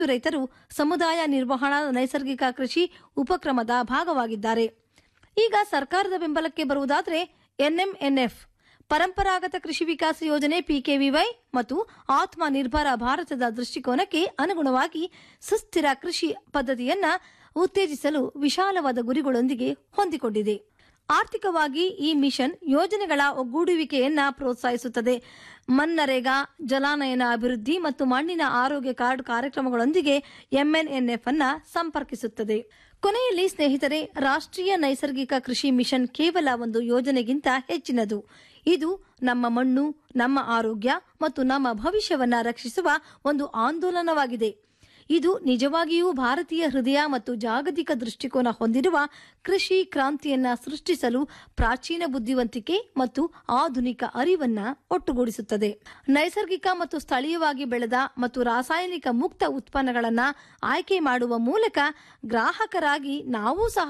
ರೈತರು ಸಮುದಾಯ ನಿರ್ವಹಣಾ ನೈಸರ್ಗಿಕ ಕೃಷಿ ಉಪಕ್ರಮದ ಭಾಗವಾಗಿದ್ದಾರೆ ಈಗ ಸರ್ಕಾರದ ಬೆಂಬಲಕ್ಕೆ ಬರುವುದಾದರೆ ಎನ್ಎಂಎನ್ಎಫ್ ಪರಂಪರಾಗತ ಕೃಷಿ ವಿಕಾಸ ಯೋಜನೆ ಪಿಕೆವಿವೈ ಮತ್ತು ಆತ್ಮ ನಿರ್ಭರ ಭಾರತದ ದೃಷ್ಟಿಕೋನಕ್ಕೆ ಅನುಗುಣವಾಗಿ ಸುಸ್ಥಿರ ಕೃಷಿ ಪದ್ಧತಿಯನ್ನ ಉತ್ತೇಜಿಸಲು ವಿಶಾಲವಾದ ಗುರಿಗಳೊಂದಿಗೆ ಹೊಂದಿಕೊಂಡಿದೆ ಆರ್ಥಿಕವಾಗಿ ಈ ಮಿಷನ್ ಯೋಜನೆಗಳ ಒಗ್ಗೂಡುವಿಕೆಯನ್ನ ಪ್ರೋತ್ಸಾಹಿಸುತ್ತದೆ ಮನ್ನರೇಗಾ ಜಲಾನಯನ ಅಭಿವೃದ್ಧಿ ಮತ್ತು ಮಣ್ಣಿನ ಆರೋಗ್ಯ ಕಾರ್ಡ್ ಕಾರ್ಯಕ್ರಮಗಳೊಂದಿಗೆ ಎಂಎನ್ಎನ್ಎಫ್ ಅನ್ನ ಸಂಪರ್ಕಿಸುತ್ತದೆ ಕೊನೆಯಲ್ಲಿ ಸ್ನೇಹಿತರೆ ರಾಷ್ಟ್ರೀಯ ನೈಸರ್ಗಿಕ ಕೃಷಿ ಮಿಷನ್ ಕೇವಲ ಒಂದು ಯೋಜನೆಗಿಂತ ಹೆಚ್ಚಿನದು ಇದು ನಮ್ಮ ಮಣ್ಣು ನಮ್ಮ ಆರೋಗ್ಯ ಮತ್ತು ನಮ್ಮ ಭವಿಷ್ಯವನ್ನ ರಕ್ಷಿಸುವ ಒಂದು ಆಂದೋಲನವಾಗಿದೆ ಇದು ನಿಜವಾಗಿಯೂ ಭಾರತೀಯ ಹೃದಯ ಮತ್ತು ಜಾಗತಿಕ ದೃಷ್ಟಿಕೋನ ಹೊಂದಿರುವ ಕೃಷಿ ಕ್ರಾಂತಿಯನ್ನ ಸೃಷ್ಟಿಸಲು ಪ್ರಾಚೀನ ಬುದ್ಧಿವಂತಿಕೆ ಮತ್ತು ಆಧುನಿಕ ಅರಿವನ್ನ ಒಟ್ಟುಗೂಡಿಸುತ್ತದೆ ನೈಸರ್ಗಿಕ ಮತ್ತು ಸ್ಥಳೀಯವಾಗಿ ಬೆಳೆದ ಮತ್ತು ರಾಸಾಯನಿಕ ಮುಕ್ತ ಉತ್ಪನ್ನಗಳನ್ನ ಆಯ್ಕೆ ಮಾಡುವ ಮೂಲಕ ಗ್ರಾಹಕರಾಗಿ ನಾವೂ ಸಹ